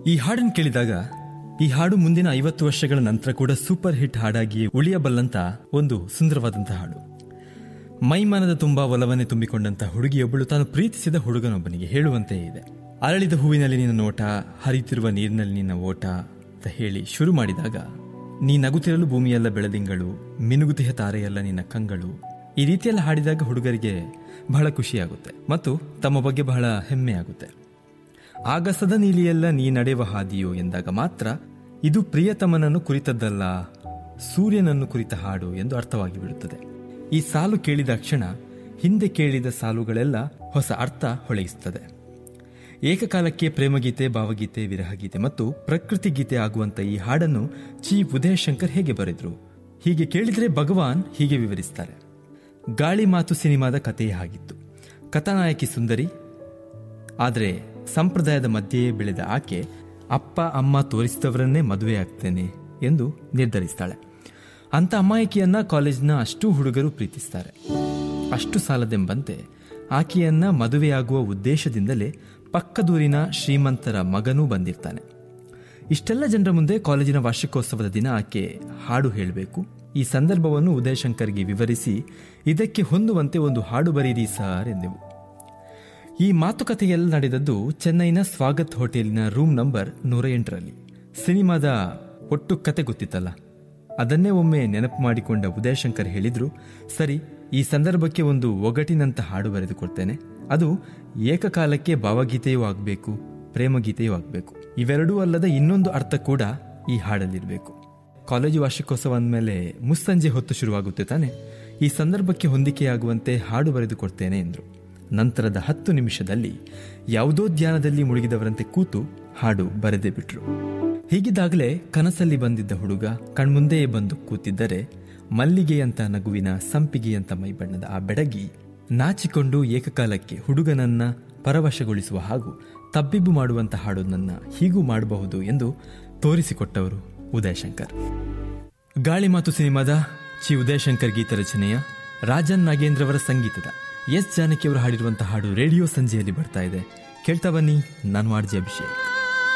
ಈ ಹಾಡನ್ನು ಕೇಳಿದಾಗ ಈ ಹಾಡು ಮುಂದಿನ ಐವತ್ತು ವರ್ಷಗಳ ನಂತರ ಕೂಡ ಸೂಪರ್ ಹಿಟ್ ಹಾಡಾಗಿ ಉಳಿಯಬಲ್ಲಂತ ಒಂದು ಸುಂದರವಾದಂತಹ ಹಾಡು ಮೈಮಾನದ ತುಂಬಾ ಒಲವನ್ನೇ ತುಂಬಿಕೊಂಡಂತ ಹುಡುಗಿಯೊಬ್ಬಳು ತಾನು ಪ್ರೀತಿಸಿದ ಹುಡುಗನೊಬ್ಬನಿಗೆ ಹೇಳುವಂತೆ ಇದೆ ಅರಳಿದ ಹೂವಿನಲ್ಲಿ ನಿನ್ನ ನೋಟ ಹರಿಯುತ್ತಿರುವ ನೀರಿನಲ್ಲಿ ನಿನ್ನ ಓಟ ಅಂತ ಹೇಳಿ ಶುರು ಮಾಡಿದಾಗ ನೀ ನಗುತ್ತಿರಲು ಭೂಮಿಯೆಲ್ಲ ಬೆಳದಿಂಗಳು ಮಿನುಗುತಿಹ ತಾರೆಯಲ್ಲ ನಿನ್ನ ಕಂಗಳು ಈ ರೀತಿಯೆಲ್ಲ ಹಾಡಿದಾಗ ಹುಡುಗರಿಗೆ ಬಹಳ ಖುಷಿಯಾಗುತ್ತೆ ಮತ್ತು ತಮ್ಮ ಬಗ್ಗೆ ಬಹಳ ಹೆಮ್ಮೆ ಆಗುತ್ತೆ ಆಗಸದ ನೀಲಿಯೆಲ್ಲ ನೀ ನಡೆಯುವ ಹಾದಿಯೋ ಎಂದಾಗ ಮಾತ್ರ ಇದು ಪ್ರಿಯತಮನನ್ನು ಕುರಿತದ್ದಲ್ಲ ಸೂರ್ಯನನ್ನು ಕುರಿತ ಹಾಡು ಎಂದು ಅರ್ಥವಾಗಿ ಬಿಡುತ್ತದೆ ಈ ಸಾಲು ಕೇಳಿದ ಕ್ಷಣ ಹಿಂದೆ ಕೇಳಿದ ಸಾಲುಗಳೆಲ್ಲ ಹೊಸ ಅರ್ಥ ಹೊಳೆಯಿಸುತ್ತದೆ ಏಕಕಾಲಕ್ಕೆ ಪ್ರೇಮಗೀತೆ ಭಾವಗೀತೆ ವಿರಹಗೀತೆ ಮತ್ತು ಪ್ರಕೃತಿ ಗೀತೆ ಆಗುವಂತ ಈ ಹಾಡನ್ನು ಚಿ ಉದಯಶಂಕರ್ ಹೇಗೆ ಬರೆದ್ರು ಹೀಗೆ ಕೇಳಿದರೆ ಭಗವಾನ್ ಹೀಗೆ ವಿವರಿಸ್ತಾರೆ ಗಾಳಿ ಮಾತು ಸಿನಿಮಾದ ಕಥೆಯೇ ಆಗಿತ್ತು ಕಥಾನಾಯಕಿ ಸುಂದರಿ ಆದರೆ ಸಂಪ್ರದಾಯದ ಮಧ್ಯೆಯೇ ಬೆಳೆದ ಆಕೆ ಅಪ್ಪ ಅಮ್ಮ ತೋರಿಸಿದವರನ್ನೇ ಮದುವೆ ಆಗ್ತೇನೆ ಎಂದು ನಿರ್ಧರಿಸ್ತಾಳೆ ಅಂತ ಅಮ್ಮಾಯಿಕೆಯನ್ನ ಕಾಲೇಜ್ನ ಅಷ್ಟು ಹುಡುಗರು ಪ್ರೀತಿಸ್ತಾರೆ ಅಷ್ಟು ಸಾಲದೆಂಬಂತೆ ಆಕೆಯನ್ನ ಮದುವೆಯಾಗುವ ಉದ್ದೇಶದಿಂದಲೇ ಪಕ್ಕದೂರಿನ ಶ್ರೀಮಂತರ ಮಗನೂ ಬಂದಿರ್ತಾನೆ ಇಷ್ಟೆಲ್ಲ ಜನರ ಮುಂದೆ ಕಾಲೇಜಿನ ವಾರ್ಷಿಕೋತ್ಸವದ ದಿನ ಆಕೆ ಹಾಡು ಹೇಳಬೇಕು ಈ ಸಂದರ್ಭವನ್ನು ಉದಯಶಂಕರ್ಗೆ ವಿವರಿಸಿ ಇದಕ್ಕೆ ಹೊಂದುವಂತೆ ಒಂದು ಹಾಡು ಬರೀರಿ ಸರ್ ಎಂದೆವು ಈ ಮಾತುಕತೆಯೆಲ್ಲ ನಡೆದದ್ದು ಚೆನ್ನೈನ ಸ್ವಾಗತ್ ಹೋಟೆಲಿನ ರೂಮ್ ನಂಬರ್ ನೂರ ಎಂಟರಲ್ಲಿ ಸಿನಿಮಾದ ಒಟ್ಟು ಕತೆ ಗೊತ್ತಿತ್ತಲ್ಲ ಅದನ್ನೇ ಒಮ್ಮೆ ನೆನಪು ಮಾಡಿಕೊಂಡ ಉದಯಶಂಕರ್ ಹೇಳಿದ್ರು ಸರಿ ಈ ಸಂದರ್ಭಕ್ಕೆ ಒಂದು ಒಗಟಿನಂತ ಹಾಡು ಬರೆದುಕೊಡ್ತೇನೆ ಅದು ಏಕಕಾಲಕ್ಕೆ ಭಾವಗೀತೆಯೂ ಆಗಬೇಕು ಪ್ರೇಮಗೀತೆಯೂ ಆಗಬೇಕು ಇವೆರಡೂ ಅಲ್ಲದ ಇನ್ನೊಂದು ಅರ್ಥ ಕೂಡ ಈ ಹಾಡಲ್ಲಿರಬೇಕು ಕಾಲೇಜು ವಾರ್ಷಿಕೋತ್ಸವ ಅಂದಮೇಲೆ ಮುಸ್ಸಂಜೆ ಹೊತ್ತು ಶುರುವಾಗುತ್ತೆ ತಾನೆ ಈ ಸಂದರ್ಭಕ್ಕೆ ಹೊಂದಿಕೆಯಾಗುವಂತೆ ಹಾಡು ಬರೆದುಕೊಡ್ತೇನೆ ಎಂದರು ನಂತರದ ಹತ್ತು ನಿಮಿಷದಲ್ಲಿ ಯಾವುದೋ ಧ್ಯಾನದಲ್ಲಿ ಮುಳುಗಿದವರಂತೆ ಕೂತು ಹಾಡು ಬರೆದೇ ಬಿಟ್ರು ಹೀಗಿದ್ದಾಗಲೇ ಕನಸಲ್ಲಿ ಬಂದಿದ್ದ ಹುಡುಗ ಕಣ್ಮುಂದೆಯೇ ಬಂದು ಕೂತಿದ್ದರೆ ಮಲ್ಲಿಗೆಯಂತ ನಗುವಿನ ಸಂಪಿಗೆಯಂತ ಮೈಬಣ್ಣದ ಆ ಬೆಡಗಿ ನಾಚಿಕೊಂಡು ಏಕಕಾಲಕ್ಕೆ ಹುಡುಗನನ್ನ ಪರವಶಗೊಳಿಸುವ ಹಾಗೂ ತಬ್ಬಿಬ್ಬು ಮಾಡುವಂತ ಹಾಡೊಂದನ್ನ ಹೀಗೂ ಮಾಡಬಹುದು ಎಂದು ತೋರಿಸಿಕೊಟ್ಟವರು ಉದಯಶಂಕರ್ ಗಾಳಿ ಮಾತು ಸಿನಿಮಾದ ಚಿ ಉದಯಶಂಕರ್ ಗೀತ ರಚನೆಯ ರಾಜನ್ ನಾಗೇಂದ್ರವರ ಸಂಗೀತದ ಎಸ್ ಜಾನಕಿಯವರು ಹಾಡಿರುವಂತಹ ಹಾಡು ರೇಡಿಯೋ ಸಂಜೆಯಲ್ಲಿ ಬರ್ತಾ ಇದೆ ಕೇಳ್ತಾ ಬನ್ನಿ ನಾನು ಆರ್ಜಿ ಅಭಿಷೇಕ್